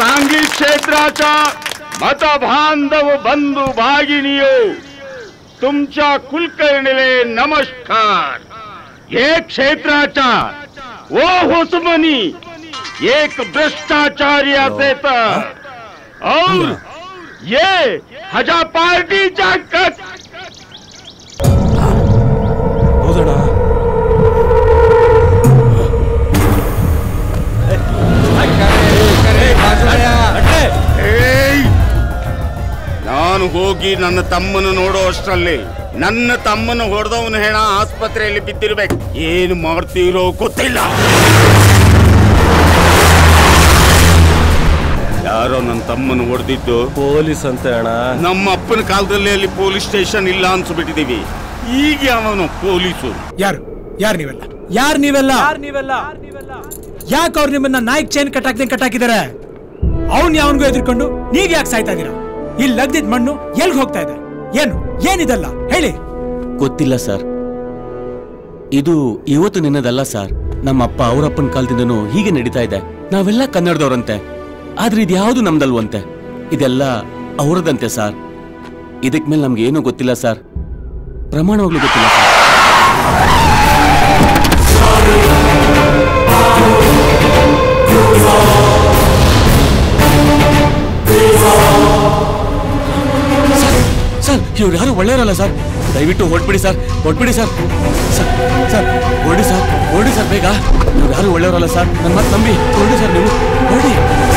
सांगी क्षेत्राचा मतबांधव बंधू भागिनीयो तुमच्या कुलकर्णीले नमस्कार हे क्षेत्राचा ओ हुस्मनी एक भ्रष्टाचारी असे तर और ये हजा पार्टीचा कट ಹೌದಣ್ಣ ಏಯ್! ನಾನು ಹೋಗಿ ನನ್ನ ತಮ್ಮನ ನೋಡೋ ಅಷ್ಟರಲ್ಲಿ ನನ್ನ ತಮ್ಮನ ಹೊಡೆದವನ ಹೆಣ ಆಸ್ಪತ್ರೆಯಲ್ಲಿ ಬಿದ್ದಿರ್ಬೇಕು ಏನು ಮಾಡ್ತೀರೋ ಗೊತ್ತಿಲ್ಲ ಯಾರೋ ನನ್ನ ತಮ್ಮನ ಹೊಡೆದಿದ್ದು ಪೊಲೀಸ್ ಅಂತೆ ಅಣ್ಣ ನಮ್ಮ ಅಪ್ಪನ ಕಾಲದಲ್ಲಿ ಅಲ್ಲಿ ಪೊಲೀಸ್ ಸ್ಟೇಷನ್ ಇಲ್ಲ ಅನ್ಸ್ಬಿಟ್ಟಿದೀವಿ ಈಗ ಅವನು ಪೊಲೀಸು ಯಾರು ಯಾರು ನೀವೆಲ್ಲ ಯಾರು ನೀವೆಲ್ಲ ಯಾಕೆ ಅವ್ರು ನಿಮ್ಮನ್ನ ನಾಯ್ಕ್ ಚೈನ್ ಕಟ್ಟಾಕ್ದಂಗ್ ಕಟ್ಟಾಕಿದ್ದಾರೆ ಅವ್ನ್ ಯಾವನ್ಗೂ ಎದುರ್ಕೊಂಡು ನೀವ್ ಯಾಕೆ ಸಾಯ್ತಾ ಇದೀರಾ ಇಲ್ಲಿ ಲಗ್ದಿದ್ ಮಣ್ಣು ಎಲ್ಗ್ ಹೋಗ್ತಾ ಇದೆ ಏನು ಏನಿದಲ್ಲ ಹೇಳಿ ಗೊತ್ತಿಲ್ಲ ಸರ್ ಇದು ಇವತ್ತು ನಿನ್ನದಲ್ಲ ಸರ್ ನಮ್ಮ ಅಪ್ಪ ಅವರಪ್ಪನ ಕಾಲದಿಂದನೂ ಹೀಗೆ ನಡೀತಾ ಇದೆ ನಾವೆಲ್ಲ ಕನ್ನಡದವ್ರಂತೆ ಆದ್ರೆ ಇದ್ಯಾವುದು ನಮ್ದಲ್ವಂತೆ ಇದೆಲ್ಲ ಅವರದಂತೆ ಸರ್ ಇದಕ್ ಮೇಲೆ ನಮ್ಗೆ ಏನೂ ಗೊತ್ತಿಲ್ಲ ಸರ್ ಪ್ರಮಾಣವಾಗ್ಲೂ ಗೊತ್ತಿಲ್ಲ ಸರ್ ಸರ್, ಸರ್ ಇವ್ರು ಯಾರು ಒಳ್ಳೆಯವರಲ್ಲ ಸರ್ ದಯವಿಟ್ಟು ಹೊಟ್ಬಿಡಿ ಸರ್ ಹೊಟ್ಬಿಡಿ ಸರ್ ಸರ್ ಸರ್ ಹೊರಡಿ ಸರ್ ಹೊರಡಿ ಸರ್ ಬೇಗ ಇವ್ರು ಯಾರು ಒಳ್ಳೆಯವರಲ್ಲ ಸರ್ ನನ್ನ ಮಾತು ನಂಬಿ ಹೊರಡಿ ಸರ್ ನೀವು ಹೊರಡಿ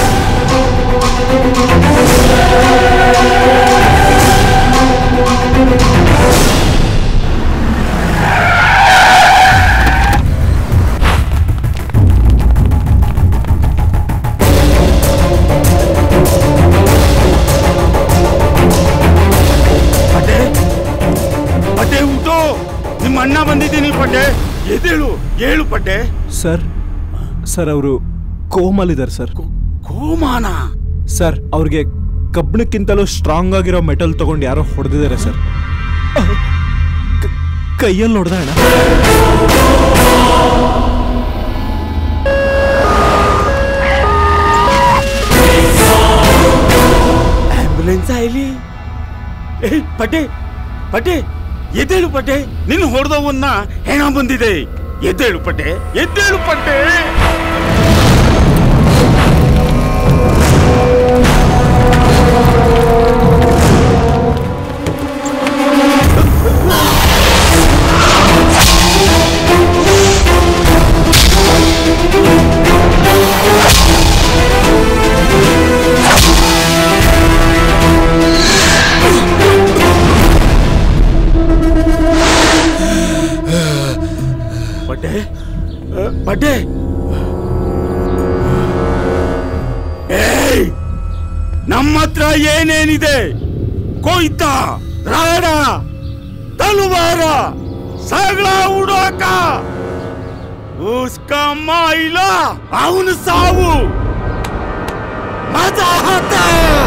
ಪಟೆ ಪಟೆ ಊಟು ನಿಮ್ಮ ಅಣ್ಣ ಬಂದಿದ್ದೀನಿ ಪಟೆ ಎದೇಳು ಏಳು ಪಟೆ ಸರ್ ಸರ್ ಅವರು ಕೋಮಲ್ಲಿದ್ದಾರೆ ಸರ್ ಕೋಮಾನ ಸರ್ ಅವ್ರಿಗೆ ಕಬ್ಬಿಣಕ್ಕಿಂತಲೂ ಸ್ಟ್ರಾಂಗ್ ಆಗಿರೋ ಮೆಟಲ್ ತಗೊಂಡು ಯಾರೋ ಹೊಡೆದಿದ್ದಾರೆ ಸರ್ ಕ- ಕೈಯಲ್ಲಿ ಹೊಡೆದ ಅಣ್ಣ ಆಂಬ್ಯುಲೆನ್ಸ್ ಆಯ್ಲಿ ಏಯ್ ಪಟೆ ಪಟೆ ಎದ್ದೇಳು ಪಟೆ ನಿನ್ನ ಹೊಡೆದವನ್ನ ಹೆಣ ಬಂದಿದೆ ಎದ್ದೇಳು ಪಟೆ ಎದ್ದೇಳು ಪಟೆ ಪಟೆ ಅ, ಪಟೆ ಏಯ್ ನಮ್ಮ ಹತ್ರ ಏನೇನಿದೆ ಕೊಯ್ತ ರಾಡ ತಲುವಾರ ಸಗಳ ಉಡಾಕ ಉಸ್ಕ ಮಾಯಿಲ ಅವನು ಸಾವು ಮಜಾ ಆತ